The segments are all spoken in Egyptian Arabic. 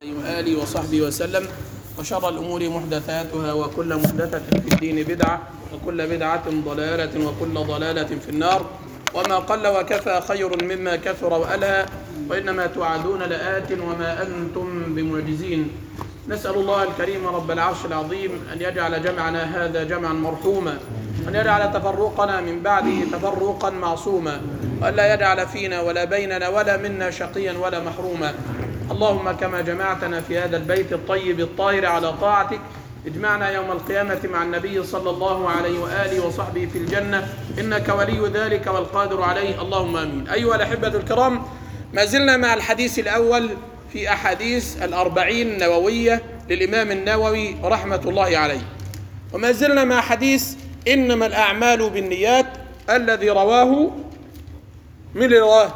وآله وصحبه وسلم وشر الأمور محدثاتها وكل محدثة في الدين بدعة وكل بدعة ضلالة وكل ضلالة في النار وما قل وكفى خير مما كثر وألهى وإنما توعدون لآت وما أنتم بمعجزين نسأل الله الكريم رب العرش العظيم أن يجعل جمعنا هذا جمعا مرحوما وأن يجعل تفرقنا من بعده تفرقا معصوما وأن لا يجعل فينا ولا بيننا ولا منا شقيا ولا محروما اللهم كما جمعتنا في هذا البيت الطيب الطاهر على طاعتك اجمعنا يوم القيامة مع النبي صلى الله عليه وآله وصحبه في الجنة إنك ولي ذلك والقادر عليه اللهم آمين أيها الأحبة الكرام ما زلنا مع الحديث الأول في أحاديث الأربعين النووية للإمام النووي رحمة الله عليه وما زلنا مع حديث إنما الأعمال بالنيات الذي رواه من اللي رواه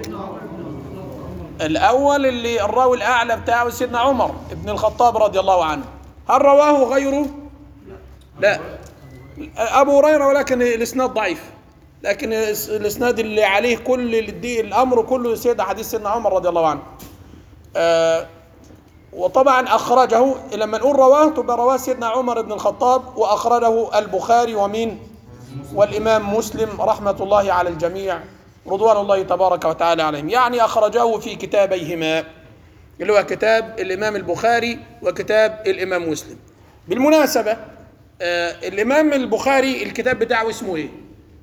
الأول اللي الراوي الأعلى بتاعه سيدنا عمر ابن الخطاب رضي الله عنه هل رواه غيره؟ لا أبو هريرة ولكن الإسناد ضعيف لكن الإسناد اللي عليه كل الأمر كله سيد حديث سيدنا عمر رضي الله عنه آه وطبعا أخرجه لما نقول رواه تبقى رواه سيدنا عمر بن الخطاب وأخرجه البخاري ومين والإمام مسلم رحمة الله على الجميع رضوان الله تبارك وتعالى عليهم يعني أخرجاه في كتابيهما اللي هو كتاب الإمام البخاري وكتاب الإمام مسلم بالمناسبة آه الإمام البخاري الكتاب بتاعه اسمه إيه؟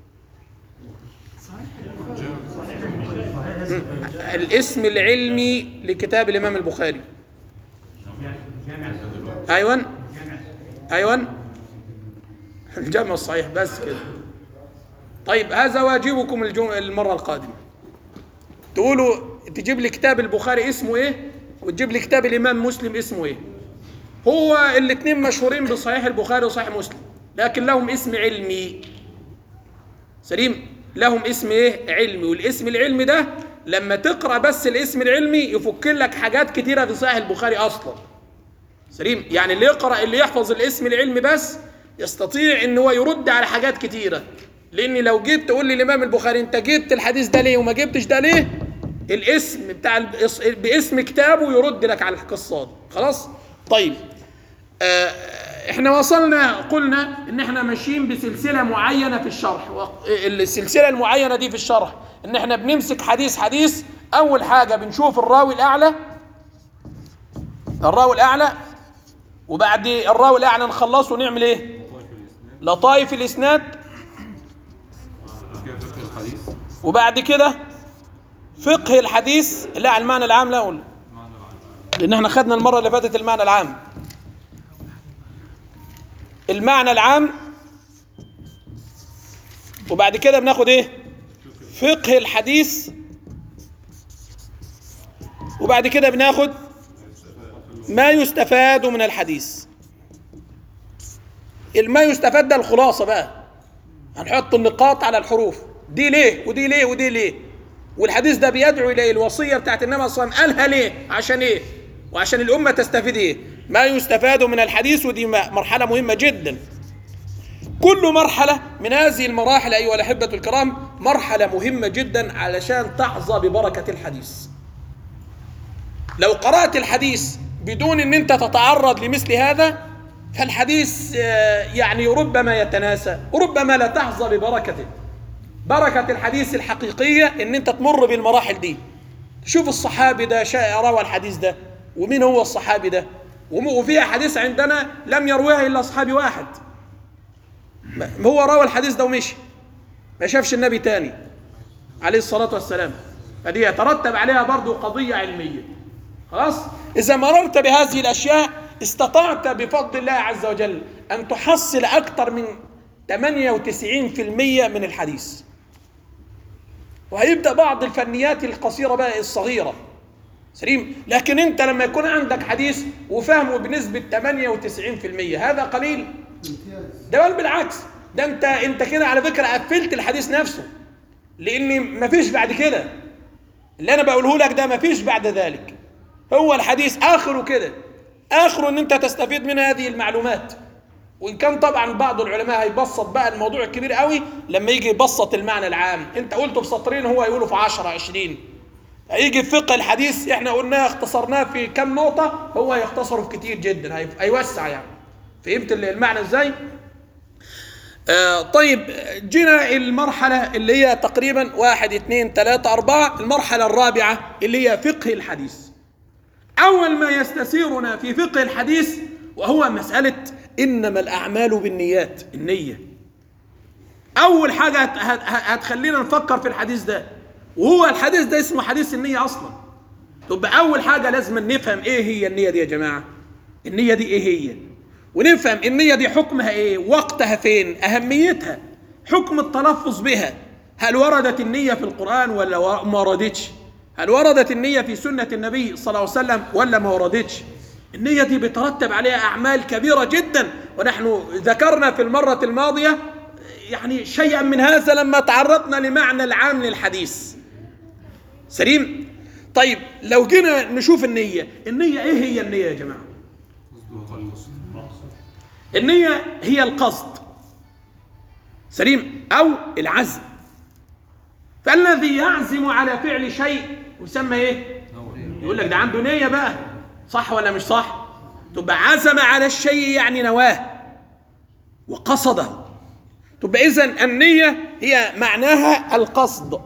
الاسم العلمي لكتاب الإمام البخاري أيوة أيوة الجمع الصحيح بس كده طيب هذا واجبكم المرة القادمة تقولوا تجيب لي كتاب البخاري اسمه ايه وتجيب لي كتاب الامام مسلم اسمه ايه هو الاثنين مشهورين بصحيح البخاري وصحيح مسلم لكن لهم اسم علمي سليم لهم اسم ايه علمي والاسم العلمي ده لما تقرا بس الاسم العلمي يفك لك حاجات كتيره في صحيح البخاري اصلا سليم يعني اللي يقرا اللي يحفظ الاسم العلمي بس يستطيع ان هو يرد على حاجات كتيره لان لو جيت تقول لي الامام البخاري انت جبت الحديث ده ليه وما جبتش ده ليه الاسم بتاع باسم كتابه يرد لك على القصه دي خلاص طيب آه احنا وصلنا قلنا ان احنا ماشيين بسلسله معينه في الشرح السلسله المعينه دي في الشرح ان احنا بنمسك حديث حديث اول حاجه بنشوف الراوي الاعلى الراوي الاعلى وبعد الراوي الاعلى نخلصه ونعمل ايه لطائف الاسناد وبعد كده فقه الحديث لا على المعنى العام لا أقول لأن احنا خدنا المرة اللي فاتت المعنى العام المعنى العام وبعد كده بناخد ايه فقه الحديث وبعد كده بناخد ما يستفاد من الحديث ما يستفاد ده الخلاصة بقى هنحط النقاط على الحروف دي ليه ودي ليه ودي ليه والحديث ده بيدعو الى الوصيه بتاعت النبي صلى الله عليه وسلم قالها ليه عشان ايه وعشان الامه تستفيد ايه ما يستفاد من الحديث ودي مرحله مهمه جدا كل مرحله من هذه المراحل ايها الاحبه الكرام مرحله مهمه جدا علشان تحظى ببركه الحديث لو قرات الحديث بدون ان انت تتعرض لمثل هذا فالحديث يعني ربما يتناسى ربما لا تحظى ببركته بركة الحديث الحقيقية ان انت تمر بالمراحل دي شوف الصحابي ده شاء روى الحديث ده ومين هو الصحابي ده وفي احاديث عندنا لم يرويها الا صحابي واحد هو روى الحديث ده ومشي ما شافش النبي تاني عليه الصلاة والسلام فدي يترتب عليها برضو قضية علمية خلاص إذا مررت بهذه الأشياء استطعت بفضل الله عز وجل أن تحصل أكثر من 98% من الحديث وهيبدا بعض الفنيات القصيره بقى الصغيره سليم لكن انت لما يكون عندك حديث وفهمه بنسبه 98% هذا قليل ده بل بالعكس ده انت انت كده على فكره قفلت الحديث نفسه لان مفيش بعد كده اللي انا بقوله لك ده مفيش بعد ذلك هو الحديث اخره كده اخره ان انت تستفيد من هذه المعلومات وان كان طبعا بعض العلماء هيبسط بقى الموضوع الكبير قوي لما يجي يبسط المعنى العام انت قلته في سطرين هو يقوله في 10 20 هيجي في فقه الحديث احنا قلناه اختصرناه في كم نقطة هو هيختصره في كتير جدا هي- هيوسع يعني فهمت المعنى ازاي؟ آه طيب جينا المرحلة اللي هي تقريبا واحد اثنين ثلاثة أربعة المرحلة الرابعة اللي هي فقه الحديث أول ما يستثيرنا في فقه الحديث وهو مسألة إنما الأعمال بالنيات النية أول حاجة هت- هت- هتخلينا نفكر في الحديث ده وهو الحديث ده اسمه حديث النية أصلا طب أول حاجة لازم نفهم إيه هي النية دي يا جماعة النية دي إيه هي ونفهم النية دي حكمها إيه وقتها فين أهميتها حكم التلفظ بها هل وردت النية في القرآن ولا و- ما وردتش هل وردت النية في سنة النبي صلى الله عليه وسلم ولا ما وردتش النية دي بيترتب عليها أعمال كبيرة جدا ونحن ذكرنا في المرة الماضية يعني شيئا من هذا لما تعرضنا لمعنى العام للحديث سليم طيب لو جينا نشوف النية النية ايه هي النية يا جماعة النية هي القصد سليم أو العزم فالذي يعزم على فعل شيء يسمى ايه يقول لك ده عنده نية بقى صح ولا مش صح تبقى عزم على الشيء يعني نواه وقصده تبقى إذن النية هي معناها القصد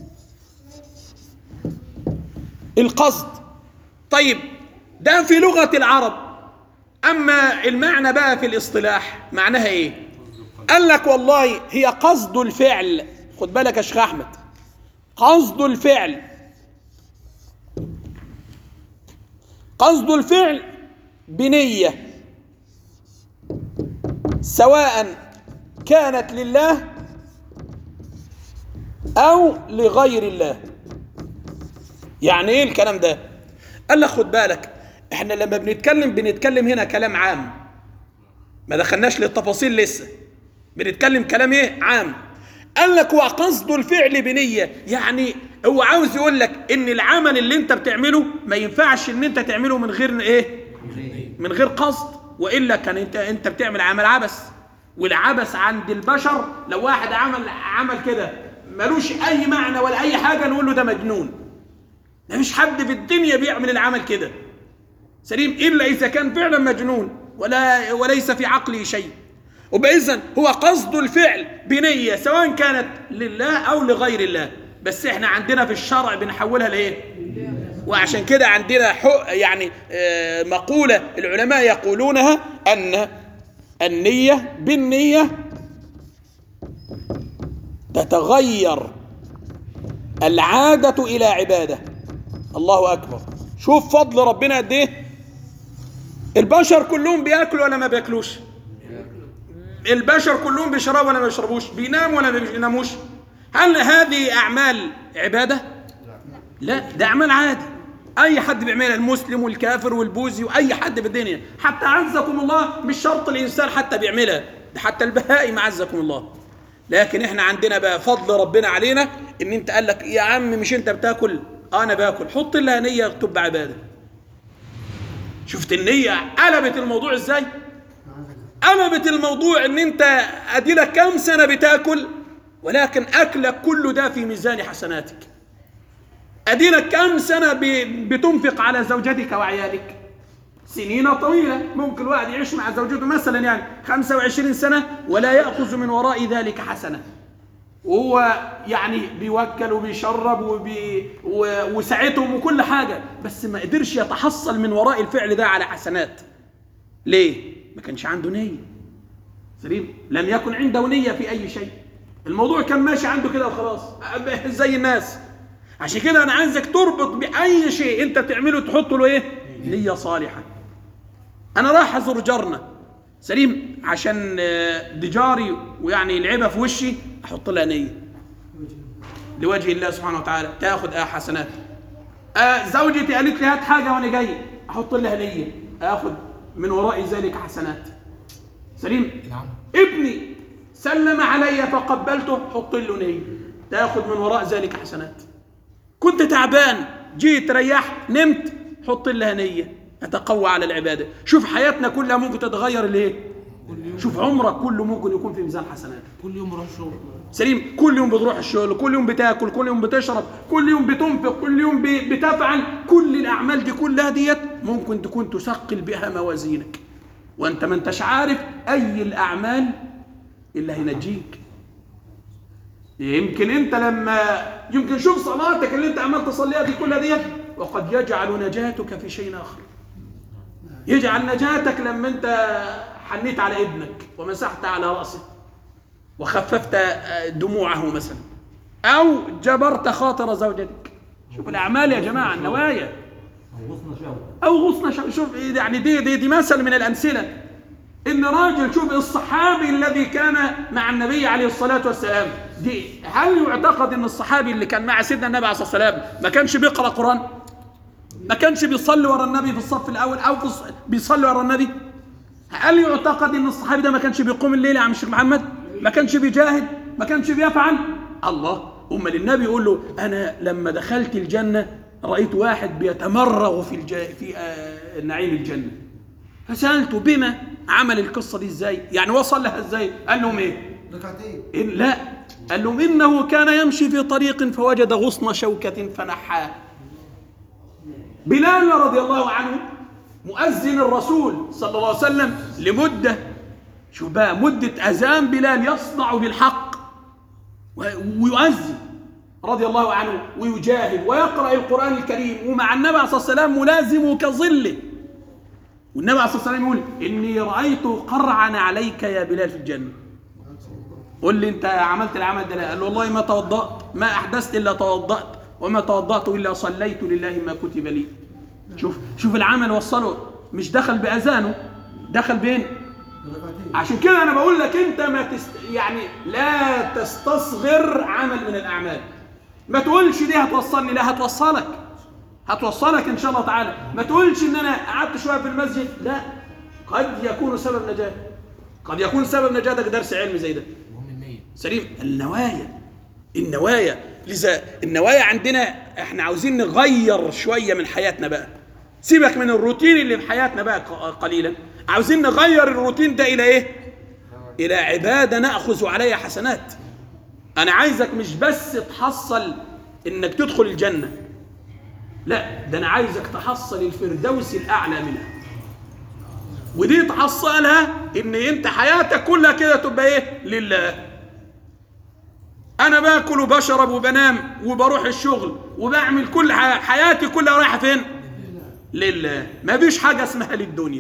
القصد طيب ده في لغة العرب أما المعنى بقى في الاصطلاح معناها إيه قال لك والله هي قصد الفعل خد بالك يا شيخ أحمد قصد الفعل قصد الفعل بنية سواء كانت لله أو لغير الله يعني ايه الكلام ده قال لك خد بالك احنا لما بنتكلم بنتكلم هنا كلام عام ما دخلناش للتفاصيل لسه بنتكلم كلام ايه عام قال لك وقصد الفعل بنية يعني هو عاوز يقول لك ان العمل اللي انت بتعمله ما ينفعش ان انت تعمله من غير ايه من غير قصد والا كان انت انت بتعمل عمل عبث والعبث عند البشر لو واحد عمل عمل كده ملوش اي معنى ولا اي حاجه نقول له ده مجنون ده مش حد في الدنيا بيعمل العمل كده سليم الا اذا كان فعلا مجنون ولا وليس في عقله شيء وباذن هو قصد الفعل بنيه سواء كانت لله او لغير الله بس احنا عندنا في الشرع بنحولها لايه وعشان كده عندنا حق يعني آه، مقوله العلماء يقولونها ان النيه بالنيه تتغير العاده الى عباده الله اكبر شوف فضل ربنا قد ايه البشر كلهم بياكلوا ولا ما بياكلوش البشر كلهم بيشربوا ولا ما بيشربوش بيناموا ولا ما بيناموش هل هذه اعمال عباده لا ده اعمال عادي اي حد بيعملها المسلم والكافر والبوذي واي حد في الدنيا حتى عزكم الله مش شرط الانسان حتى بيعملها ده حتى البهائم عزكم الله لكن احنا عندنا بقى فضل ربنا علينا ان انت قال لك يا عم مش انت بتاكل آه انا باكل حط لها نيه تبقى عباده شفت النيه قلبت الموضوع ازاي قلبت الموضوع ان انت اديلك كام سنه بتاكل ولكن اكلك كله ده في ميزان حسناتك اديلك كام سنه ب- بتنفق على زوجتك وعيالك سنين طويلة ممكن الواحد يعيش مع زوجته مثلا يعني 25 سنة ولا يأخذ من وراء ذلك حسنة وهو يعني بيوكل وبيشرب وبي و- وساعتهم وكل حاجة بس ما قدرش يتحصل من وراء الفعل ده على حسنات ليه؟ ما كانش عنده نية سليم لم يكن عنده نية في أي شيء الموضوع كان ماشي عنده كده وخلاص زي الناس عشان كده أنا عايزك تربط بأي شيء أنت تعمله تحط له إيه؟ نية صالحة أنا رايح أزور جارنا سليم عشان آه، دي جاري ويعني يلعبها في وشي أحط لها نية لوجه الله سبحانه وتعالى تاخذ آه حسنات آه زوجتي قالت لي هات حاجة وأنا جاي أحط لها نية آخذ من وراء ذلك حسنات سليم ابني سلم علي فقبلته حط له نية تاخذ من وراء ذلك حسنات كنت تعبان جيت ريحت نمت حط لها نية أتقوى على العبادة شوف حياتنا كلها ممكن تتغير ليه شوف عمرك كله ممكن يكون في ميزان حسناتك كل يوم بروح الشغل سليم كل يوم بتروح الشغل كل يوم بتاكل كل يوم بتشرب كل يوم بتنفق كل يوم ب- بتفعل كل الاعمال دي كلها ديت ممكن تكون تثقل بها موازينك وانت ما انتش عارف اي الاعمال اللي هينجيك يمكن انت لما يمكن شوف صلاتك اللي انت عمال تصليها دي كلها ديت وقد يجعل نجاتك في شيء اخر يجعل نجاتك لما انت حنيت على ابنك ومسحت على راسه وخففت دموعه مثلا او جبرت خاطر زوجتك شوف الاعمال يا جماعه النوايا او غصن شو- شوف يعني دي دي, دي مثل من الامثله ان راجل شوف الصحابي الذي كان مع النبي عليه الصلاه والسلام دي هل يعتقد ان الصحابي اللي كان مع سيدنا النبي عليه الصلاه والسلام ما كانش بيقرا قران ما كانش بيصلي ورا النبي في الصف الاول او في الص- بيصلي ورا النبي هل يعتقد ان الصحابي ده ما كانش بيقوم الليل يا عم الشيخ محمد ما كانش بيجاهد ما كانش بيفعل الله امال النبي يقول له انا لما دخلت الجنه رايت واحد بيتمرغ في الج... في آه نعيم الجنه فسالته بما عمل القصه دي ازاي يعني وصل لها ازاي قال لهم ايه ركعتين إن لا قال لهم إنه كان يمشي في طريق فوجد غصن شوكة فنحاه بلال رضي الله عنه مؤذن الرسول صلى الله عليه وسلم لمدة شو بقى مدة أذان بلال يصدع بالحق و- ويؤذن رضي الله عنه ويجاهد ويقرأ القرآن الكريم ومع النبي عليه الصلاة والسلام ملازم كظله والنبي عليه الصلاة والسلام يقول إني رأيت قرعا عليك يا بلال في الجنة قول لي انت عملت العمل ده لا قال له والله ما توضأت ما احدثت الا توضأت وما توضأت الا صليت لله ما كتب لي شوف شوف العمل وصله مش دخل باذانه دخل بين ركعتين عشان كده انا بقول لك انت ما تست يعني لا تستصغر عمل من الاعمال ما تقولش دي هتوصلني لا هتوصلك هتوصلك ان شاء الله تعالى ما تقولش ان انا قعدت شويه في المسجد لا قد يكون سبب نجاه قد يكون سبب نجاتك درس علم زي ده المهم النية سليم النوايا النوايا لذا النوايا عندنا احنا عاوزين نغير شويه من حياتنا بقى سيبك من الروتين اللي في حياتنا بقى ق- قليلا عاوزين نغير الروتين ده الى ايه الى عباده ناخذ عليها حسنات انا عايزك مش بس تحصل انك تدخل الجنه لا ده انا عايزك تحصل الفردوس الاعلى منها ودي تحصلها ان انت حياتك كلها كده تبقى ايه لله انا باكل وبشرب وبنام وبروح الشغل وبعمل كل ح- حياتي كلها رايحه فين لله ما فيش حاجه اسمها للدنيا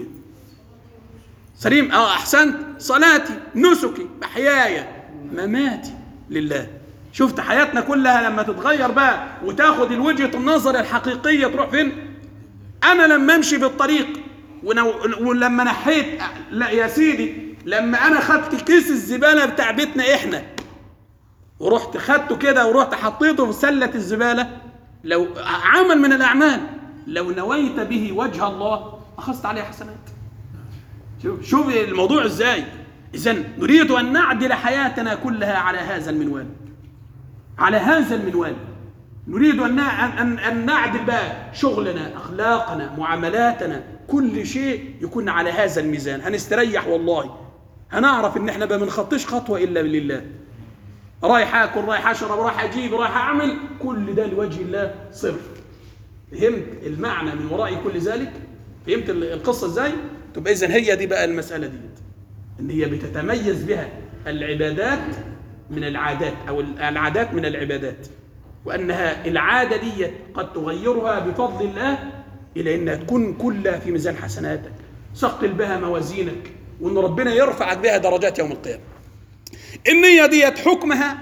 سليم اه احسنت صلاتي نسكي محياي مماتي لله شفت حياتنا كلها لما تتغير بقى وتاخد الوجهه النظر الحقيقيه تروح فين انا لما امشي بالطريق ونو- ولما نحيت لا يا سيدي لما انا خدت كيس الزباله بتاع بيتنا احنا ورحت خدته كده ورحت حطيته في سله الزباله لو عمل من الاعمال لو نويت به وجه الله اخذت عليه حسنات شوف شوف الموضوع ازاي اذا نريد ان نعدل حياتنا كلها على هذا المنوال على هذا المنوال نريد ان نع- ان ان نعدل بقى شغلنا اخلاقنا معاملاتنا كل شيء يكون على هذا الميزان هنستريح والله هنعرف ان احنا ما بنخطيش خطوه الا لله رايح اكل رايح اشرب رايح اجيب رايح اعمل كل ده لوجه الله صرف فهمت المعنى من وراء كل ذلك فهمت ال- القصه ازاي تبقى اذا هي دي بقى المساله دي ان هي بتتميز بها العبادات من العادات او العادات من العبادات وانها العاده دي قد تغيرها بفضل الله الى انها تكون كلها في ميزان حسناتك ثقل بها موازينك وان ربنا يرفعك بها درجات يوم القيامه النيه ديت حكمها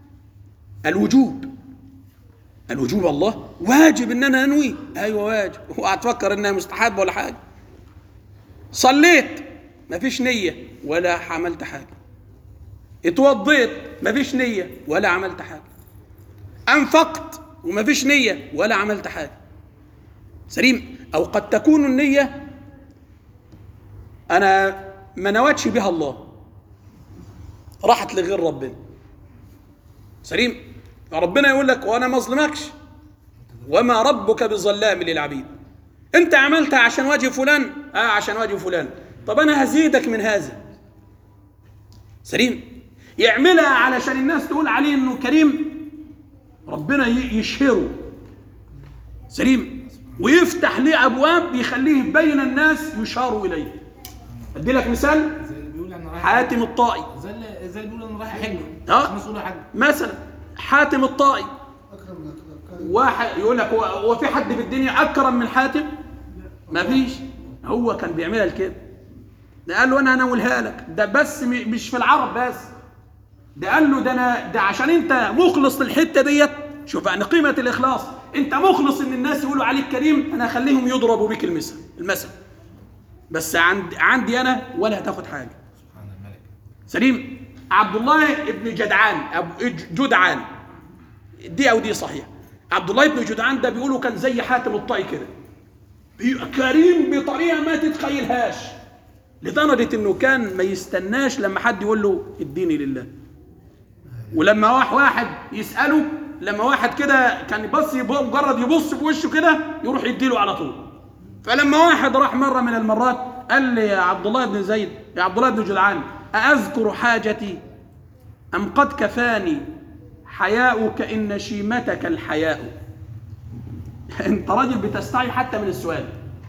الوجوب الوجوب الله واجب ان انا انوي ايوه واجب وهتفكر انها مستحب ولا حاجه صليت مفيش نيه ولا عملت حاجه اتوضيت مفيش نيه ولا عملت حاجه انفقت ومفيش نيه ولا عملت حاجه سليم او قد تكون النيه انا ما نوتش بها الله راحت لغير ربنا سليم ربنا يقول لك وانا ما اظلمكش وما ربك بظلام للعبيد انت عملتها عشان وجه فلان اه عشان وجه فلان طب انا هزيدك من هذا سليم يعملها علشان الناس تقول عليه انه كريم ربنا ي- يشهره سليم ويفتح ليه ابواب يخليه بين الناس يشار اليه ادي لك مثال زي اللي بيقول انا رايح حاتم الطائي زي اللي زي اللي بيقول انا رايح احج اه. مسؤول حج مثلا حاتم الطائي اكرم من الأكرم. واحد يقول لك هو هو في حد في الدنيا اكرم من حاتم ما فيش هو كان بيعملها كده ده قال له انا هناولها لك ده بس م- مش في العرب بس ده قال له ده انا ده عشان انت مخلص للحته ديت شوف يعني قيمه الاخلاص انت مخلص ان الناس يقولوا عليك كريم انا هخليهم يضربوا بك المثل المثل بس عند عندي انا ولا هتاخد حاجه سبحان الملك سليم عبد الله ابن جدعان ابو إج- جدعان دي او دي صحيح عبد الله ابن جدعان ده بيقولوا كان زي حاتم الطائي كده بي- كريم بطريقه ما تتخيلهاش لدرجه انه كان ما يستناش لما حد يقول له اديني لله ولما واحد واحد يساله لما واحد كده كان يبص يب- مجرد يبص في وشه كده يروح يديله على طول فلما واحد راح مره من المرات قال لي يا عبد الله بن زيد يا عبد الله بن جدعان أأذكر حاجتي أم قد كفاني حياؤك إن شيمتك الحياء أنت راجل بتستعي حتى من السؤال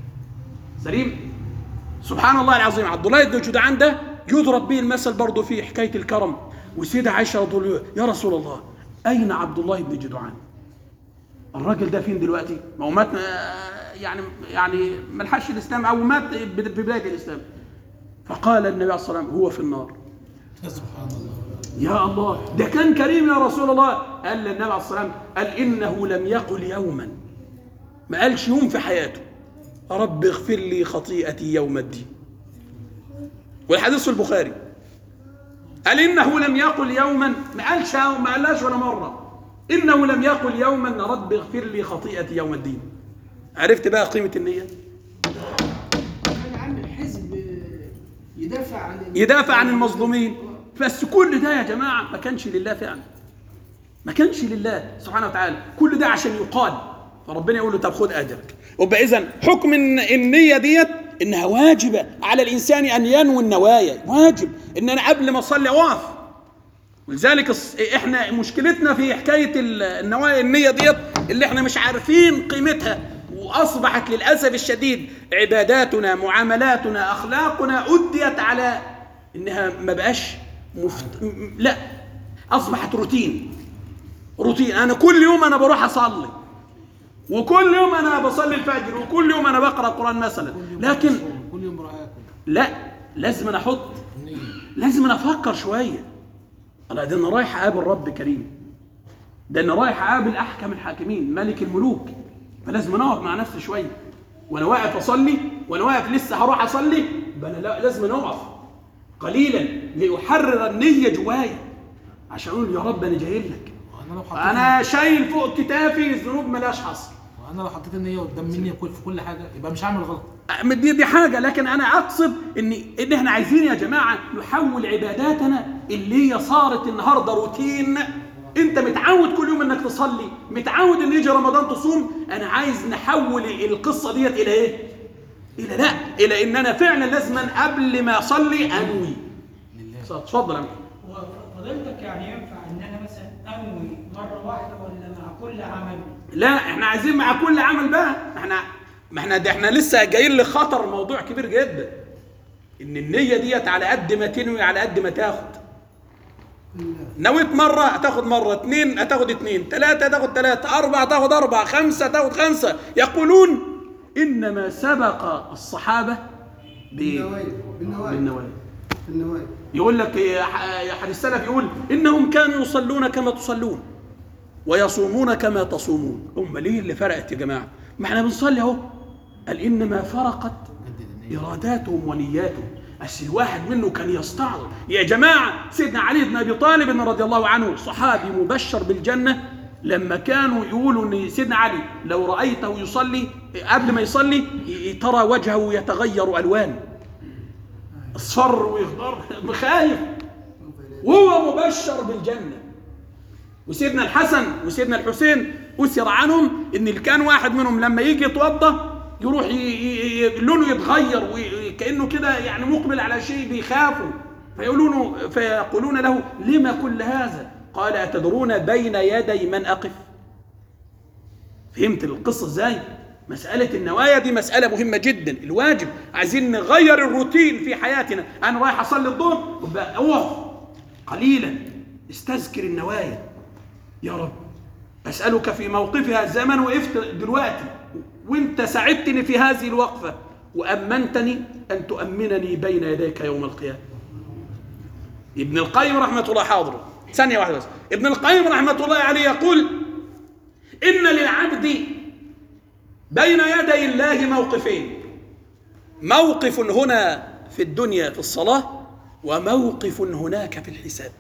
سليم سبحان الله العظيم عبد الله بن جدعان ده يضرب به المثل برضه في حكاية الكرم وسيدة عائشة رضي الله عنها، يا رسول الله أين عبد الله بن جدعان الراجل ده فين دلوقتي؟ ما هو مات آه، يعني يعني ما لحقش الاسلام او مات في بدايه الاسلام. فقال النبي عليه الصلاه والسلام هو في النار. سبحان الله يا الله ده كان كريم يا رسول الله قال النبي عليه الصلاه والسلام قال انه لم يقل يوما ما قالش يوم في حياته رب اغفر لي خطيئتي يوم الدين. والحديث في البخاري قال انه لم يقل يوما ما قالش ما قالهاش ولا مره انه لم يقل يوما رب اغفر لي خطيئتي يوم الدين عرفت بقى قيمه النيه كان عامل حزب يدافع عن يدافع عن المظلومين بس كل ده يا جماعه ما كانش لله فعلا ما كانش لله سبحانه وتعالى كل ده عشان يقال فربنا يقول له طب خد اجرك وبقى اذا حكم الن- النيه ديت انها واجبه على الانسان ان ينوي النوايا واجب ان انا قبل ما اصلي اقف ولذلك الص- احنا مشكلتنا في حكايه ال- النوايا النيه ديت اللي احنا مش عارفين قيمتها واصبحت للاسف الشديد عباداتنا معاملاتنا اخلاقنا اديت على انها ما بقاش مفت... م- لا اصبحت روتين روتين انا كل يوم انا بروح اصلي وكل يوم انا بصلي الفجر وكل يوم انا بقرا قران مثلا لكن كل يوم بروح اكل لا لازم أنا احط النية لازم أنا افكر شويه انا ده انا رايح اقابل رب كريم ده انا رايح اقابل احكم الحاكمين ملك الملوك فلازم أنا اقعد مع نفسي شويه وانا واقف اصلي وانا واقف لسه هروح اصلي يبقى انا لا- لازم أنا اقف قليلا لأحرر النية جوايا عشان اقول يا رب انا جاي لك وانا لو حطيت انا شايل فوق كتافي الذنوب ملاش حصر وانا لو حطيت النية قدام مني كل في كل حاجة يبقى مش هعمل غلط دي دي حاجه لكن انا اقصد ان ان احنا عايزين يا جماعه نحول عباداتنا اللي هي صارت النهارده روتين انت متعود كل يوم انك تصلي متعود ان يجي رمضان تصوم انا عايز نحول القصه ديت الى ايه الى لا الى ان انا فعلا لازم قبل ما اصلي انوي لله اتفضل يا عم. هو فضيلتك يعني ينفع ان انا مثلا انوي مره واحده ولا مع كل عمل؟ لا احنا عايزين مع كل عمل بقى احنا ما احنا ده احنا لسه جايين لخطر موضوع كبير جدا ان النيه ديت على قد ما تنوي على قد ما تاخد نويت مرة هتاخد مرة اثنين هتاخد اثنين ثلاثة هتاخد ثلاثة أربعة هتاخد أربعة خمسة هتاخد خمسة يقولون إنما سبق الصحابة ب- بالنوايا بالنوايا بالنوايا بالنوايا يقول لك يا ح- يا حديث السلف يقول إنهم كانوا يصلون كما تصلون ويصومون كما تصومون هم ليه اللي فرقت يا جماعة ما احنا بنصلي اهو قال إنما فرقت جدد النية إراداتهم ونياتهم بس الواحد منه كان يستعظم يا جماعة سيدنا علي بن أبي طالب رضي الله عنه صحابي مبشر بالجنة لما كانوا يقولوا ان سيدنا علي لو رأيته يصلي قبل ما يصلي ي- ترى وجهه يتغير ألوان اصفر ويخضر خايف وهو مبشر بالجنة وسيدنا الحسن وسيدنا الحسين أسر عنهم إن اللي كان واحد منهم لما يجي يتوضأ يروح ي... ي... ي... لونه يتغير وكأنه كده يعني مقبل على شيء بيخافوا فيقولون فيقولون له لما كل هذا قال أتدرون بين يدي من أقف فهمت القصة ازاي مسألة النوايا دي مسألة مهمة جدا الواجب عايزين نغير الروتين في حياتنا أنا رايح أصلي الظهر يبقى أقف قليلا استذكر النوايا يا رب أسألك في موقفها زمن وقفت دلوقتي وانت ساعدتني في هذه الوقفة وأمنتني أن تؤمنني بين يديك يوم القيامة ابن القيم رحمة الله حاضر ثانية واحدة بس ابن القيم رحمة الله عليه يقول إن للعبد بين يدي الله موقفين موقف هنا في الدنيا في الصلاة وموقف هناك في الحساب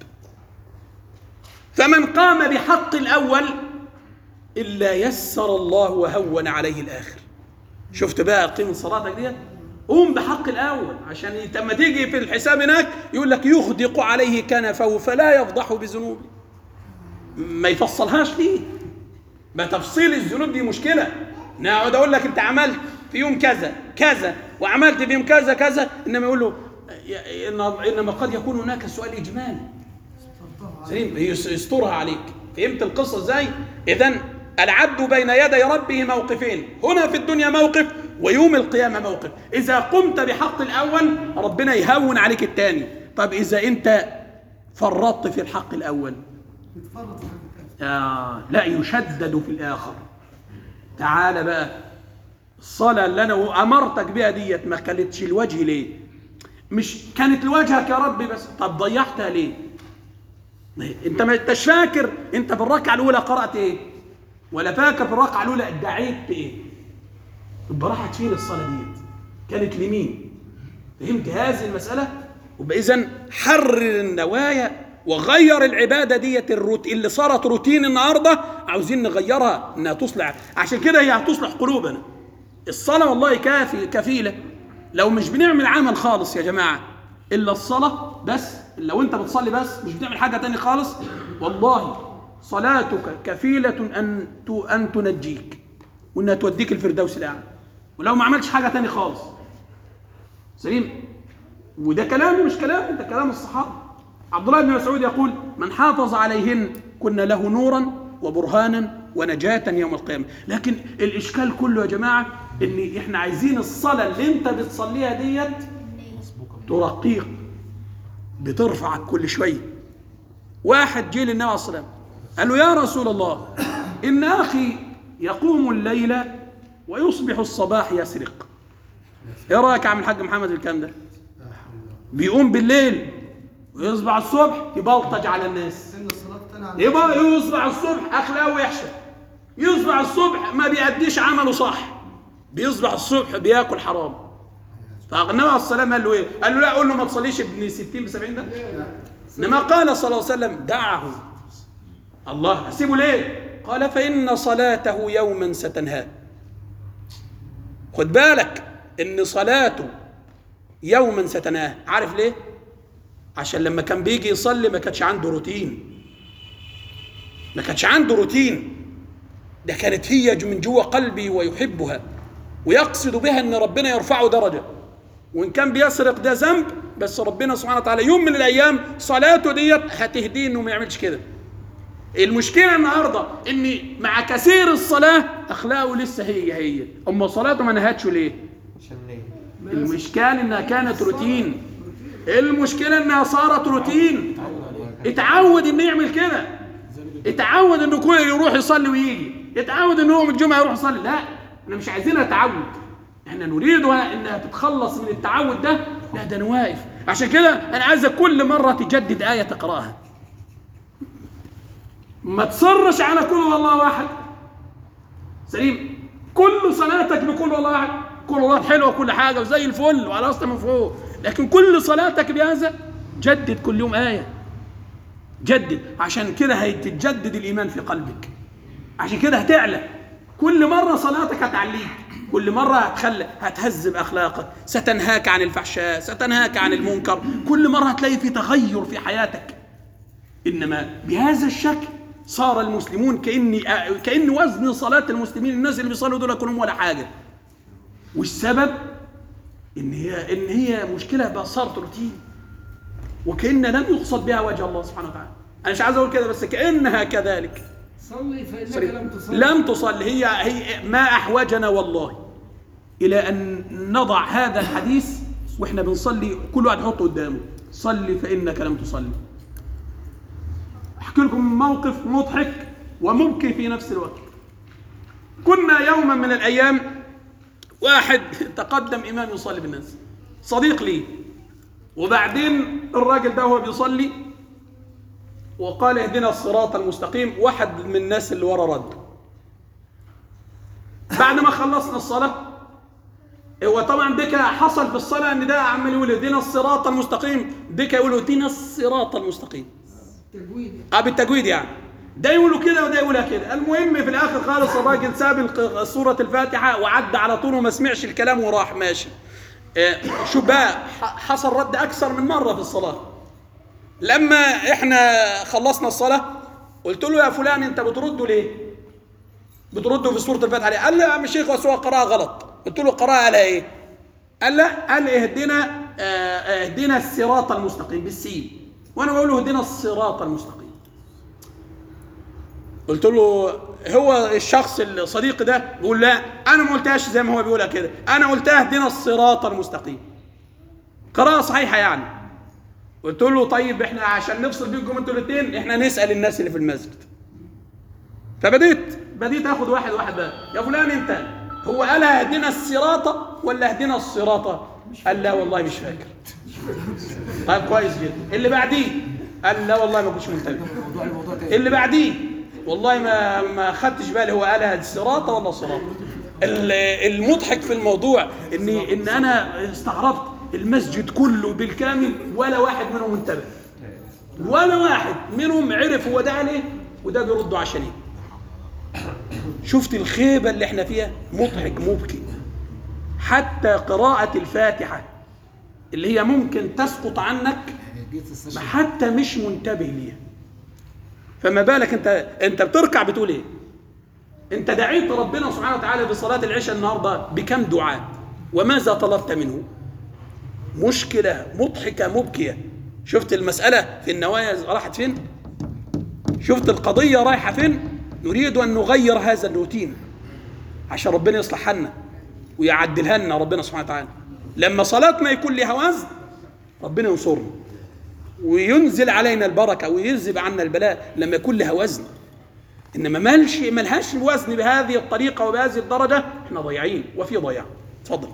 فمن قام بحق الأول إلا يسر الله وهون عليه الآخر شفت بقى قيمة صلاتك ديت قوم بحق الأول عشان لما تيجي في الحساب هناك يقول لك يخدق عليه كنفه فلا يفضح بذنوبه ما يفصلهاش ليه ما تفصيل الذنوب دي مشكلة انا اقعد اقول لك انت عملت في يوم كذا كذا وعملت في يوم كذا كذا انما يقول له يا- إن- انما قد يكون هناك سؤال اجمالي سليم يس- يسترها عليك فهمت القصه ازاي اذا العبد بين يدي ربه موقفين هنا في الدنيا موقف ويوم القيامه موقف اذا قمت بحق الاول ربنا يهون عليك الثاني طب اذا انت فرطت في الحق الاول يتفرط في الكتاب آه لا يشدد في الآخر تعال بقى الصلاة اللي أنا أمرتك بها ديت ما كانتش الوجه ليه مش كانت لوجهك يا ربي بس طب ضيعتها ليه انت ما انتش فاكر انت في الركعة الأولى قرأت ايه ولا فاكر في الركعة الأولى ادعيت بايه يبقى راحت فين الصلاة ديت كانت لمين فهمت هذه المسألة وبقى إذن حرر النوايا وغير العبادة ديت الروت اللي صارت روتين النهاردة عاوزين نغيرها انها تصلح عشان كده هي هتصلح قلوبنا الصلاة والله كافي كفيلة لو مش بنعمل عمل خالص يا جماعة إلا الصلاة بس لو أنت بتصلي بس مش بتعمل حاجة تاني خالص والله صلاتك كفيلة أن ت- أن تنجيك وأنها توديك الفردوس الأعلى ولو ما عملتش حاجة تاني خالص سليم وده كلامي مش كلامي ده كلام الصحابة عبد الله بن مسعود يقول من حافظ عليهن كنا له نورا وبرهانا ونجاة يوم القيامة لكن الإشكال كله يا جماعة إن إحنا عايزين الصلاة اللي أنت بتصليها ديت ترقيق بترفعك كل شوية واحد جه للنبي عليه الصلاة والسلام قال له يا رسول الله إن أخي يقوم الليل ويصبح الصباح يسرق ايه رايك يا عم الحاج محمد في الكلام ده بيقوم بالليل ويصبح الصبح يبلطج على الناس ان الصلاه تنهى عن يبقى يصبح الصبح اخلاقه وحشه يصبح الصبح ما بيأديش عمله صح بيصبح الصبح بياكل حرام فالنبي عليه الصلاه والسلام قال له ايه؟ قال له لا قول له ما تصليش ابن 60 ب 70 ده انما قال صلى الله عليه وسلم دعه الله اسيبه ليه؟ قال فان صلاته يوما ستنهاه خد بالك ان صلاته يوما ستنهاه عارف ليه؟ عشان لما كان بيجي يصلي ما كانش عنده روتين ما كانش عنده روتين ده كانت هي من جوه قلبي ويحبها ويقصد بها ان ربنا يرفعه درجه وان كان بيسرق ده ذنب بس ربنا سبحانه وتعالى يوم من الايام صلاته ديت هتهديه انه ما يعملش كده المشكله النهارده ان مع كثير الصلاه اخلاقه لسه هي هي اما صلاته ما نهتش ليه المشكله انها كانت روتين المشكله انها صارت روتين اتعود انه يعمل كده اتعود انه كل يروح يصلي ويجي اتعود انه يوم الجمعه يروح يصلي لا احنا مش عايزينها تعود احنا نريدها انها تتخلص من التعود ده لا ده انا واقف عشان كده انا عايزك كل مره تجدد ايه تقراها ما تصرش على كل والله واحد سليم كل صلاتك بكل والله واحد كل والله حلوه وكل حاجه وزي الفل وعلى اصل من فوق لكن كل صلاتك بهذا جدد كل يوم ايه جدد عشان كده هيتجدد الايمان في قلبك عشان كده هتعلى كل مره صلاتك هتعليك كل مره هتخلي هتهذب اخلاقك ستنهاك عن الفحشاء ستنهاك عن المنكر كل مره هتلاقي في تغير في حياتك انما بهذا الشكل صار المسلمون كاني كان وزن صلاه المسلمين الناس اللي بيصلوا دول كلهم ولا حاجه والسبب ان هي ان هي مشكله بقى صارت روتين وكأن لم يقصد بها وجه الله سبحانه وتعالى انا مش عايز اقول كده بس كأنها كذلك صلي فانك صريح. لم تصلي لم تصل هي هي ما احوجنا والله الى ان نضع هذا الحديث واحنا بنصلي كل واحد يحطه قدامه صلي فانك لم تصلي احكي لكم موقف مضحك ومبكي في نفس الوقت كنا يوما من الايام واحد تقدم امام يصلي بالناس صديق لي وبعدين الراجل ده هو بيصلي وقال اهدنا الصراط المستقيم واحد من الناس اللي ورا رد بعد ما خلصنا الصلاة هو طبعا ديك حصل في الصلاة ان ده عمال يقول اهدنا الصراط المستقيم ديك يقول اهدنا الصراط المستقيم تجويد اه بالتجويد يعني ده يقولوا كده وده يقولها كده المهم في الاخر خالص الراجل ساب الق- سورة الفاتحة وعدى على طول وما سمعش الكلام وراح ماشي آه شوف بقى ح- حصل رد اكثر من مرة في الصلاة لما احنا خلصنا الصلاة قلت له يا فلان انت بترده ليه؟ بترده في سورة الفاتحة ليه؟ قال لي يا عم الشيخ بس هو قراءة غلط قلت له قراءة قالها ايه؟ قال لا قال اهدنا آه، اهدنا الصراط المستقيم بالسين وانا بقول له اهدنا الصراط المستقيم قلت له هو الشخص الصديق ده بيقول لا انا ما قلتهاش زي ما هو بيقولها كده انا قلتها اهدنا الصراط المستقيم قراءة صحيحة يعني قلت له طيب احنا عشان نفصل بينكم انتوا الاثنين احنا نسال الناس اللي في المسجد فبديت بديت اخد واحد واحد بقى يا فلان انت هو قال اهدنا الصراط ولا اهدنا الصراط قال لا والله مش فاكر طيب كويس جدا اللي بعديه قال لا والله ما كنتش منتبه موضوع الموضوع تاني اللي بعديه والله ما ما خدتش بالي هو قالها الصراط ولا الصراط ال- المضحك في الموضوع ان ان انا استغربت المسجد كله بالكامل ولا واحد منهم انتبه ولا واحد منهم عرف هو ده عليه وده بيردوا عشان ايه شفت الخيبه اللي احنا فيها مضحك مبكي حتى قراءه الفاتحه اللي هي ممكن تسقط عنك يعني جيت ما تستشهد حتى مش منتبه ليها فما بالك انت انت بتركع بتقول ايه انت دعيت ربنا سبحانه وتعالى بصلاه العشاء النهارده بكم دعاء وماذا طلبت منه مشكله مضحكه مبكيه شفت المساله في النوايا راحت فين شفت القضيه رايحه فين نريد ان نغير هذا الروتين عشان ربنا يصلح حالنا ويعدلها لنا ربنا سبحانه وتعالى لما صلاتنا يكون لها وزن ربنا ينصرنا وينزل علينا البركه ويذهب عنا البلاء لما يكون لها وزن انما مالش ملهاش وزن بهذه الطريقه وبهذه الدرجه احنا ضايعين وفي ضياع اتفضل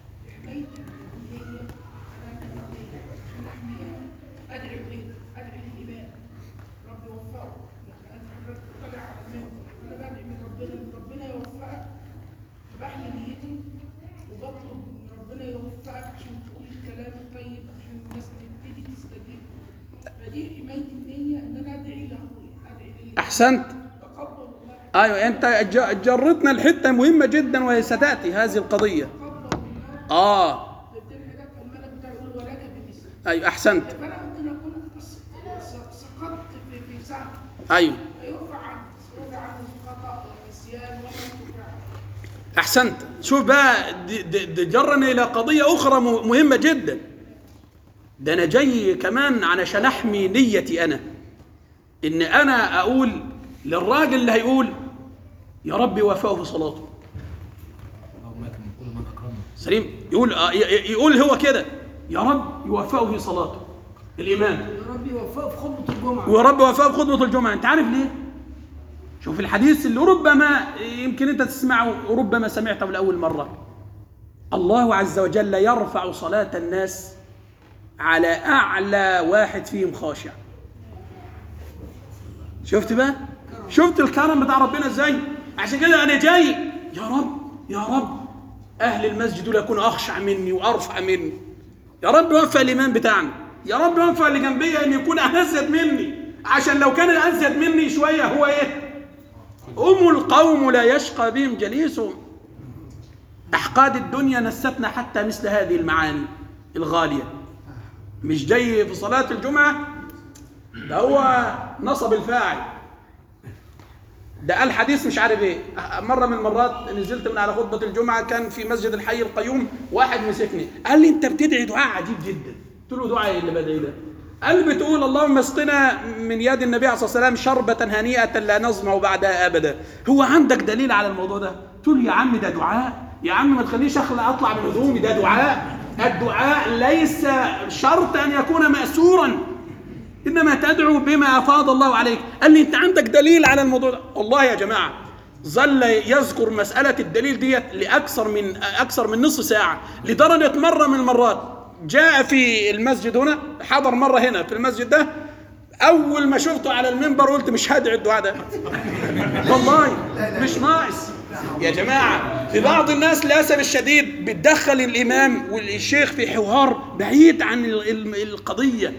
ادعي اليه ادعي الامام رب يوفقه يعني انا طالع على المنبر انا بدعي من ربنا ان ربنا يوفقك بحمي نيتي وبطلب ان ربنا يوفقك عشان تقول الكلام الطيب عشان الناس تبتدي تستجيب فدي حمايه النيه ان انا ادعي لاخويا ادعي لله احسنت تقبل الله ايوه انت ج- جرتنا الحته مهمه جدا وهي ستاتي هذه القضيه تقبل الله اه بتبقى حاجات الملك بتاع يقول ولك بمثل ايوه احسنت فانا ممكن اكون س- س- سقطت في في سهل ايوه يرفع عنه يرفع عنه الخطا والنسيان ولا يرفع احسنت شوف بقى دي, دي, دي جرني الى قضيه اخرى م- مهمه جدا ده انا جاي كمان علشان احمي نيتي انا ان انا اقول للراجل اللي هيقول يا رب وفقه في صلاته اللهم اكرم كل من اكرمه سليم يقول آه، ي- ي- يقول هو كده يا رب يوفقه في صلاته الامام يا رب يوفقه في خطبه الجمعه ويا رب وفقه في خطبه الجمعه انت عارف ليه شوف الحديث اللي ربما يمكن انت تسمعه وربما سمعته لاول مره الله عز وجل يرفع صلاه الناس على اعلى واحد فيهم خاشع شفت بقى شفت الكرم بتاع ربنا ازاي عشان كده انا جاي يا رب يا رب اهل المسجد دول يكونوا اخشع مني وارفع مني يا رب وفق الايمان بتاعنا يا رب وفق اللي جنبي ان يكون ازيد مني عشان لو كان ازيد مني شويه هو ايه هم القوم لا يشقى بهم جليسهم احقاد الدنيا نستنا حتى مثل هذه المعاني الغاليه مش جاي في صلاه الجمعه ده هو نصب الفاعل ده قال حديث مش عارف ايه مره من المرات نزلت من على خطبه الجمعه كان في مسجد الحي القيوم واحد مسكني قال لي انت بتدعي دعاء عجيب جدا قلت له دعاء ايه اللي بدعي ده قال بتقول اللهم اسقنا من يد النبي عليه الصلاه والسلام شربة هنيئة لا نظمأ بعدها ابدا هو عندك دليل على الموضوع ده تقول يا عم ده دعاء يا عم ما تخليش اخلع اطلع من هدومي ده دعاء الدعاء ليس شرط ان يكون مأسورا انما تدعو بما افاض الله عليك قال لي انت عندك دليل على الموضوع ده والله يا جماعه ظل يذكر مساله الدليل ديت لاكثر من اكثر من نصف ساعه لدرجه مره من المرات جاء في المسجد هنا حضر مره هنا في المسجد ده اول ما شفته على المنبر قلت مش هدعي الدعاء ده والله مش ناقص يا جماعة في بعض الناس للأسف الشديد بتدخل الإمام والشيخ في حوار بعيد عن ال- ال- القضية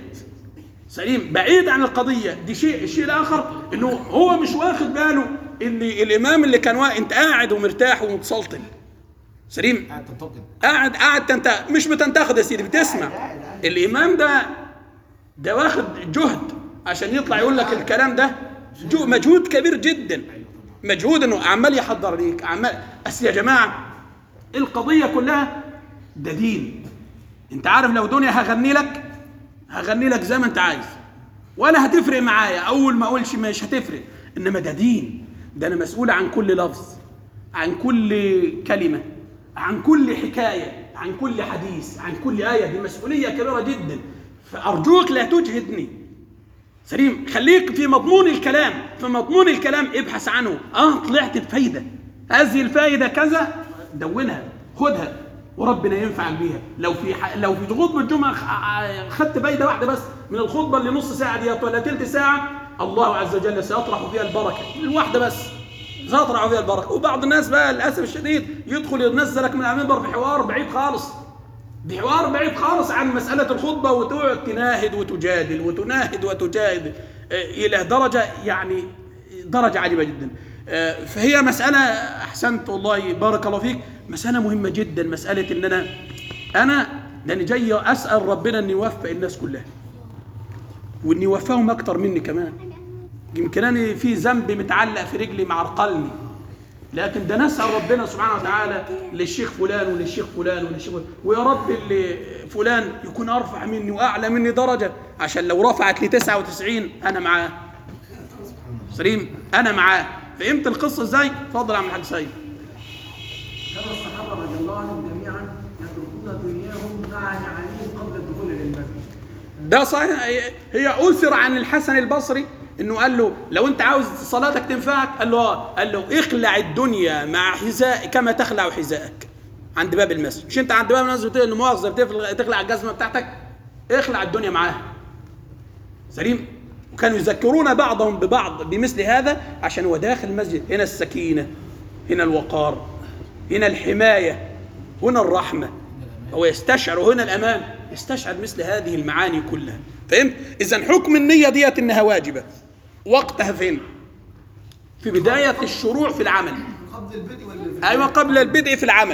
سليم بعيد عن القضية دي شيء الشيء الآخر إنه هو مش واخد باله إن الإمام اللي كان واقف أنت قاعد ومرتاح ومتسلطن سليم قاعد تنتقد قاعد قاعد تنت مش بتنتقد يا سيدي بتسمع الامام ده ده واخد جهد عشان يطلع يقول لك الكلام ده جو مجهود كبير جدا مجهود انه عمال يحضر ليك عمال بس يا جماعه القضيه كلها ده دين انت عارف لو دنيا هغني لك هغني لك زي ما انت عايز ولا هتفرق معايا اول ما اقولش مش هتفرق انما ده دين ده انا مسؤول عن كل لفظ عن كل كلمه عن كل حكايه عن كل حديث عن كل ايه دي مسؤوليه كبيره جدا فارجوك لا تجهدني سليم خليك في مضمون الكلام في مضمون الكلام ابحث عنه اه طلعت بفايده هذه الفايده كذا دونها خدها وربنا ينفعك بيها لو في ح... لو في خطبه الجمعه خ- خدت فايده واحده بس من الخطبه اللي نص ساعه ديت ولا تلت ساعه الله عز وجل سيطرح فيها البركه الواحده بس سيطرح فيها البركه وبعض الناس بقى للاسف الشديد يدخل ينزلك من على المنبر في حوار بعيد خالص دي حوار بعيد خالص عن مسألة الخطبة وتقعد تناهد وتجادل وتناهد وتجادل آه، إلى درجة يعني درجة عجيبة جدا آه، فهي مسألة أحسنت والله بارك الله فيك مسألة مهمة جدا مسألة إن أنا أنا لأني جاي أسأل ربنا أن يوفق الناس كلها وأن يوفقهم أكتر مني كمان يمكن أنا في ذنب متعلق في رجلي معرقلني لكن ده نسأل ربنا سبحانه وتعالى للشيخ فلان وللشيخ فلان وللشيخ فلان ويا رب اللي فلان يكون أرفع مني وأعلى مني درجة عشان لو رفعت لي 99 أنا معاه سليم أنا معاه فهمت القصة إزاي؟ اتفضل يا عم الحاج سيد كان الصحابه رضي الله عنهم جميعا يتركون دنياهم مع نعيمهم قبل الدخول الى المسجد ده صحيح هي أثر عن الحسن البصري انه قال له لو انت عاوز صلاتك تنفعك قال له اه قال له اخلع الدنيا مع حذاء كما تخلع حذاءك عند باب المسجد مش انت عند باب المسجد بتقول مؤاخذه بتفل- تخلع الجزمه بتاعتك اخلع الدنيا معاها سليم وكانوا يذكرون بعضهم ببعض بمثل هذا عشان هو داخل المسجد هنا السكينه هنا الوقار هنا الحمايه هنا الرحمه هو يستشعر هنا الامان يستشعر مثل هذه المعاني كلها فهمت اذا حكم النيه ديت انها واجبه وقتها فين في بدايه الشروع في العمل قبل البدء ولا في ايوه قبل البدء في العمل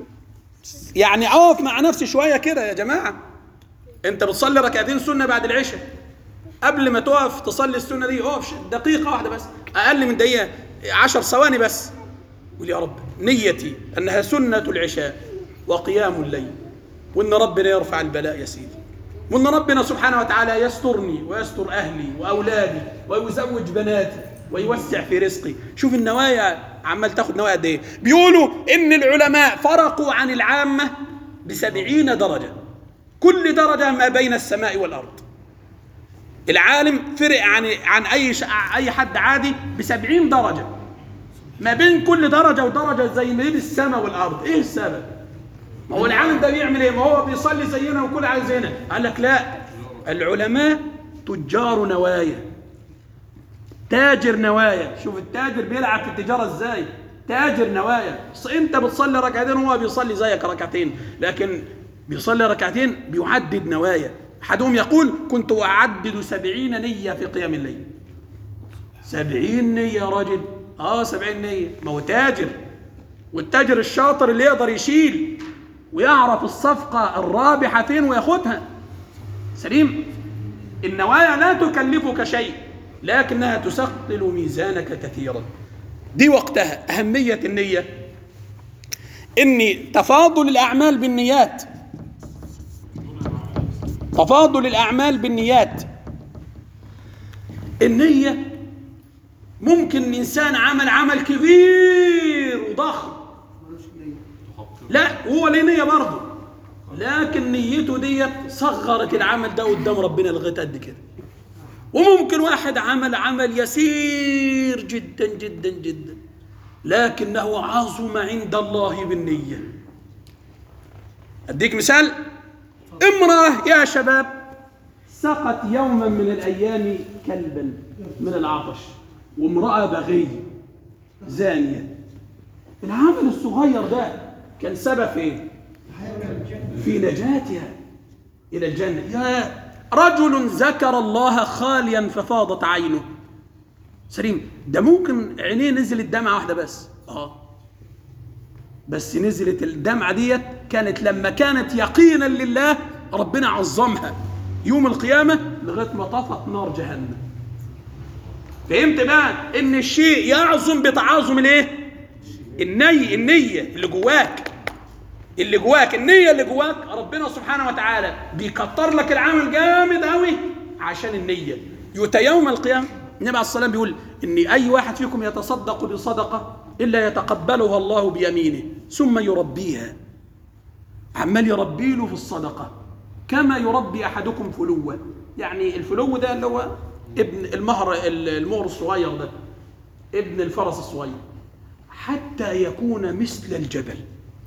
يعني اقف مع نفسي شويه كده يا جماعه انت بتصلي ركعتين سنه بعد العشاء قبل ما تقف تصلي السنه دي اقف دقيقه واحده بس اقل من دقيقه عشر ثواني بس قول يا رب نيتي انها سنه العشاء وقيام الليل وان ربنا يرفع البلاء يا سيدي وان ربنا سبحانه وتعالى يسترني ويستر اهلي واولادي ويزوج بناتي ويوسع في رزقي شوف النوايا عمال تاخد نوايا قد ايه بيقولوا ان العلماء فرقوا عن العامه بسبعين درجه كل درجه ما بين السماء والارض العالم فرق عن عن اي ش... اي حد عادي بسبعين درجه ما بين كل درجه ودرجه زي ما بين السماء والارض ايه السبب ما هو العالم ده بيعمل ايه ما هو بيصلي زينا وكل عايز زينا قال لك لا العلماء تجار نوايا تاجر نوايا شوف التاجر بيلعب في التجاره ازاي تاجر نوايا ص- انت بتصلي ركعتين وهو بيصلي زيك ركعتين لكن بيصلي ركعتين بيعدد نوايا احدهم يقول كنت اعدد سبعين نيه في قيام الليل سبعين نيه يا راجل اه سبعين نيه ما هو تاجر والتاجر الشاطر اللي يقدر يشيل ويعرف الصفقه الرابحه فين وياخدها سليم النوايا لا تكلفك شيء لكنها تثقل ميزانك كثيرا دي وقتها أهمية النية إن تفاضل الأعمال بالنيات تفاضل الأعمال بالنيات النية ممكن إنسان عمل عمل كبير وضخم لا هو ليه نية برضه لكن نيته ديت صغرت العمل ده قدام ربنا لغاية قد كده وممكن واحد عمل عمل يسير جدا جدا جدا لكنه عظم عند الله بالنية أديك مثال امرأة يا شباب سقت يوما من الأيام كلبا من العطش وامرأة بغية زانية العمل الصغير ده كان سبب في ايه؟ في نجاتها إلى الجنة يا رجل ذكر الله خاليا ففاضت عينه سليم ده ممكن عينيه نزلت دمعة واحدة بس اه بس نزلت الدمعة ديت كانت لما كانت يقينا لله ربنا عظمها يوم القيامة لغاية ما طفت نار جهنم فهمت بقى ان الشيء يعظم بتعاظم الايه النية النية اللي جواك اللي جواك النية اللي جواك ربنا سبحانه وتعالى بيكتر لك العمل جامد قوي عشان النية يؤتى يوم القيامة النبي عليه الصلاة والسلام بيقول إن أي واحد فيكم يتصدق بصدقة إلا يتقبلها الله بيمينه ثم يربيها عمال يربي له في الصدقة كما يربي أحدكم فلوة يعني الفلو ده اللي هو ابن المهر المهر الصغير ده ابن الفرس الصغير حتى يكون مثل الجبل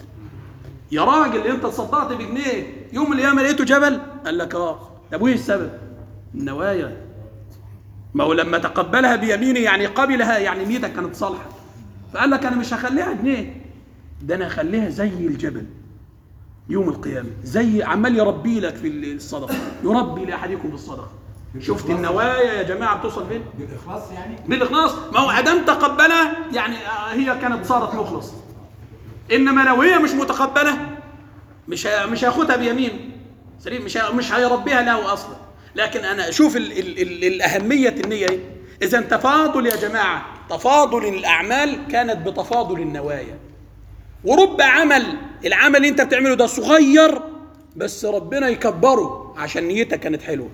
يا راجل انت تصدقت بجنيه يوم القيامه لقيته جبل قال لك اه طب وايه السبب النوايا ما هو لما تقبلها بيمينه يعني قبلها يعني نيتك كانت صالحه فقال لك انا مش هخليها جنيه ده انا هخليها زي الجبل يوم القيامه زي عمال يربي لك في الصدقه يربي لاحدكم بالصدقه شفت النوايا يا جماعه بتوصل فين بالاخلاص يعني بالاخلاص ما هو ادام تقبلها يعني آه، هي كانت صارت مخلص انما لو هي مش متقبله مش ه- مش هياخدها بيمين سليم مش ه- مش هيربيها له اصلا لكن انا اشوف ال ال ال الاهميه النيه ايه اذا تفاضل يا جماعه تفاضل الاعمال كانت بتفاضل النوايا ورب عمل العمل اللي انت بتعمله ده صغير بس ربنا يكبره عشان نيتك كانت حلوه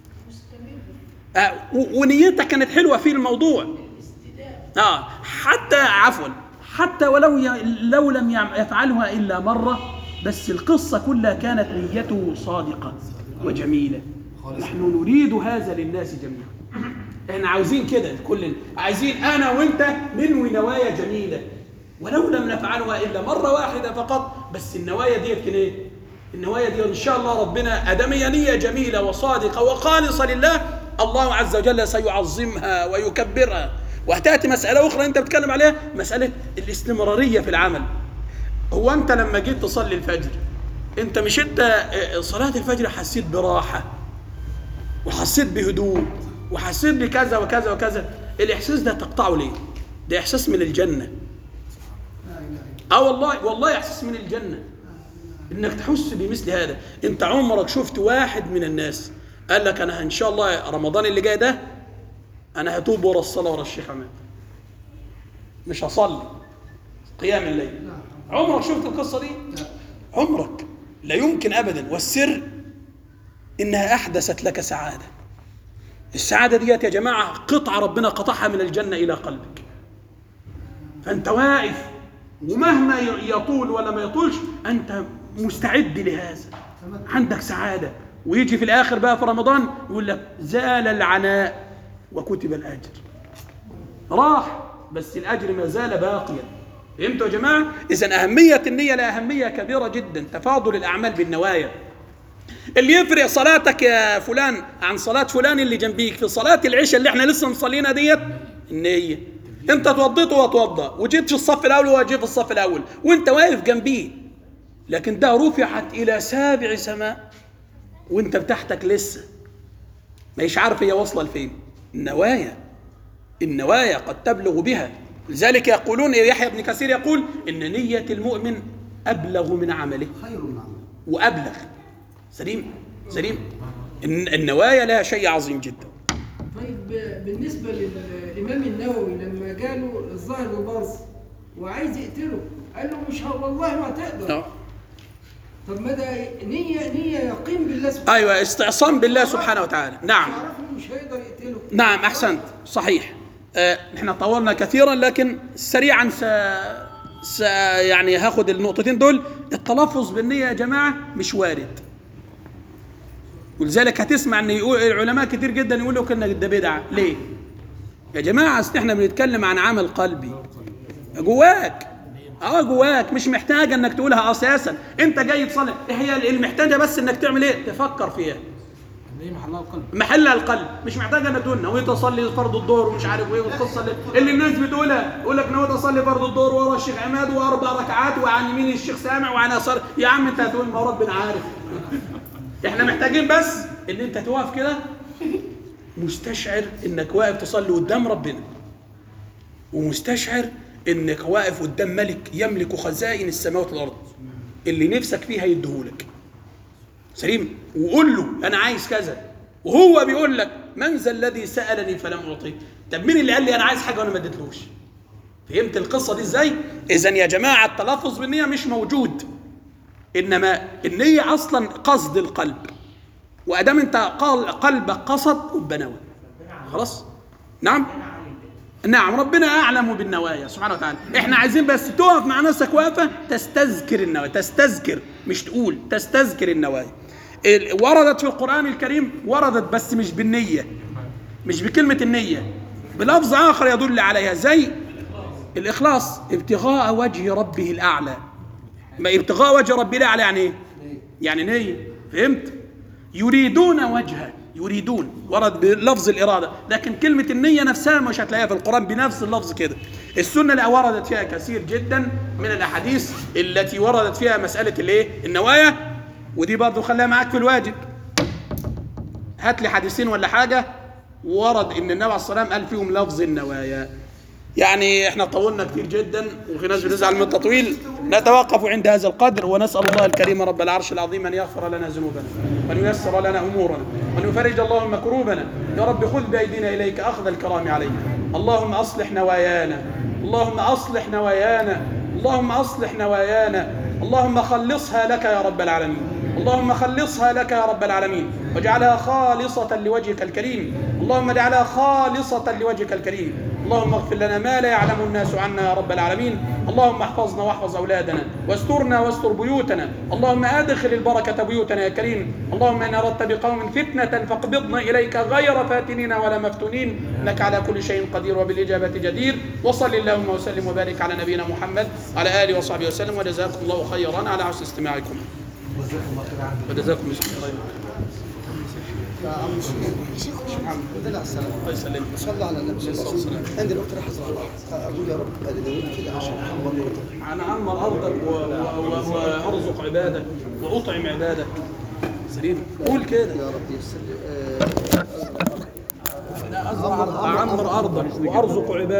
آه و- ونيتك كانت حلوه في الموضوع اه حتى عفوا حتى ولو ي... لو لم يع- يفعلها الا مره بس القصه كلها كانت نيته صادقه وجميله نحن نريد هذا للناس جميعا احنا عاوزين كده كلنا عايزين انا وانت ننوي نوايا جميله ولو لم نفعلها الا مره واحده فقط بس النوايا ديت كده ايه النوايا دي ان شاء الله ربنا ادام هي نيه جميله وصادقه وخالصه لله الله عز وجل سيعظمها ويكبرها وهتاتي مساله اخرى انت بتتكلم عليها مساله الاستمراريه في العمل هو انت لما جيت تصلي الفجر انت مش انت اه، صلاه الفجر حسيت براحه وحسيت بهدوء وحسيت بكذا وكذا وكذا الاحساس ده تقطعه ليه ده احساس من الجنه اه والله والله احساس من الجنه انك تحس بمثل هذا انت عمرك شفت واحد من الناس قال لك انا ان شاء الله رمضان اللي جاي ده انا هتوب ورا الصلاه ورا الشيخ عماد مش هصلي قيام الليل عمرك شفت القصه دي عمرك لا يمكن ابدا والسر انها احدثت لك سعاده السعاده ديت يا جماعه قطعه ربنا قطعها من الجنه الى قلبك فانت واقف ومهما ي- يطول ولا ما يطولش انت مستعد لهذا عندك سعاده ويجي في الاخر بقى في رمضان يقول لك زال العناء وكتب الاجر راح بس الاجر ما زال باقيا فهمتوا يا جماعه اذا اهميه النيه لها اهميه كبيره جدا تفاضل الاعمال بالنوايا اللي يفرق صلاتك يا فلان عن صلاة فلان اللي جنبيك في صلاة العشاء اللي احنا لسه مصلينا ديت النية انت توضيت واتوضى وجيت في الصف الاول وهو جه في الصف الاول وانت واقف جنبيه لكن ده رفعت الى سابع سماء وانت بتاعتك لسه مش عارف هي واصله لفين النوايا النوايا قد تبلغ بها لذلك يقولون يحيى بن كثير يقول ان نية المؤمن ابلغ من عمله خير من عمل وابلغ سليم سليم الن- النوايا لها شيء عظيم جدا طيب بالنسبة للإمام النووي لما جاله الظاهر البرص وعايز يقتله قال له مش ه- والله ما تقدر آه. طب ما ده نية نية يقين بالله سبحانه ايوه استعصام بالله سبحانه وتعالى نعم يعرف انه مش هيقدر يقتله نعم احسنت صحيح آه، احنا طولنا كثيرا لكن سريعا س... س... يعني هاخد النقطتين دول التلفظ بالنية يا جماعة مش وارد ولذلك هتسمع ان يقول العلماء كتير جدا يقولوا لك ان ده بدعة ليه؟ يا جماعة اصل احنا بنتكلم عن عمل قلبي جواك اه جواك مش محتاجة انك تقولها اساسا انت جاي تصلي إيه هي المحتاجة بس انك تعمل ايه؟ تفكر فيها النية محلها القلب محلها القلب مش محتاجه انك تقول نويت اصلي فرض الظهر ومش عارف ايه والقصه اللي, اللي الناس بتقولها يقول لك نويت اصلي فرض الظهر ورا الشيخ عماد واربع ركعات وعن يمين الشيخ سامع وعن يسار يا عم انت هتقول ما ربنا عارف احنا محتاجين بس ان انت تقف كده مستشعر انك واقف تصلي قدام ربنا ومستشعر انك واقف قدام ملك يملك خزائن السماوات والارض اللي نفسك فيها يديهولك سليم وقول له انا عايز كذا وهو بيقول لك من ذا الذي سالني فلم اعطيه طب مين اللي قال لي انا عايز حاجه وانا ما اديتلوش فهمت القصه دي ازاي اذا يا جماعه التلفظ بالنيه مش موجود انما النيه اصلا قصد القلب وادام انت قال قلبك قصد يبقى نوى خلاص نعم نعم ربنا اعلم بالنوايا سبحانه وتعالى احنا عايزين بس تقف مع نفسك واقفه تستذكر النوايا تستذكر مش تقول تستذكر النوايا ال- وردت في القران الكريم وردت بس مش بالنيه مش بكلمه النيه بلفظ اخر يدل عليها زي الاخلاص ابتغاء وجه ربه الاعلى ما ابتغاء وجه ربه الاعلى يعني ايه يعني نيه فهمت يريدون وجهه يريدون ورد بلفظ الإرادة لكن كلمة النية نفسها مش هتلاقيها في القرآن بنفس اللفظ كده السنة اللي وردت فيها كثير جدا من الأحاديث التي وردت فيها مسألة الإيه النوايا ودي برضو خليها معاك في الواجب هات لي حديثين ولا حاجة ورد إن النبي عليه الصلاة والسلام قال فيهم لفظ النوايا يعني احنا طولنا كتير جدا وفي ناس بتزعل من التطويل نتوقف عند هذا القدر ونسال الله الكريم رب العرش العظيم ان يغفر لنا ذنوبنا وان ييسر لنا امورنا وان يفرج اللهم كروبنا يا رب خذ بايدينا اليك اخذ الكرام عليك اللهم اصلح نوايانا اللهم اصلح نوايانا اللهم اصلح نوايانا اللهم خلصها لك يا رب العالمين اللهم خلصها لك يا رب العالمين واجعلها خالصة لوجهك الكريم اللهم اجعلها خالصة لوجهك الكريم اللهم اغفر لنا ما لا يعلم الناس عنا يا رب العالمين اللهم احفظنا واحفظ أولادنا واسترنا واستر بيوتنا اللهم أدخل البركة بيوتنا يا كريم اللهم إن أردت بقوم فتنة فاقبضنا إليك غير فاتنين ولا مفتونين إنك على كل شيء قدير وبالإجابة جدير وصل اللهم وسلم وبارك على نبينا محمد وعلى آله وصحبه وسلم وجزاكم الله خيرا على حسن استماعكم وجزاكم الله خيرا بدل على السلام الله يسلمك صلى على النبي صلى الله عليه وسلم عندي الاخت راح اقول يا رب انا نويت كده عشان محمد أنا أعمر أرضك و- و- و- وأرزق عبادك وأطعم عبادك سليم قول كده يا رب يسر لي آه، أعمر أرضك وأرزق عبادك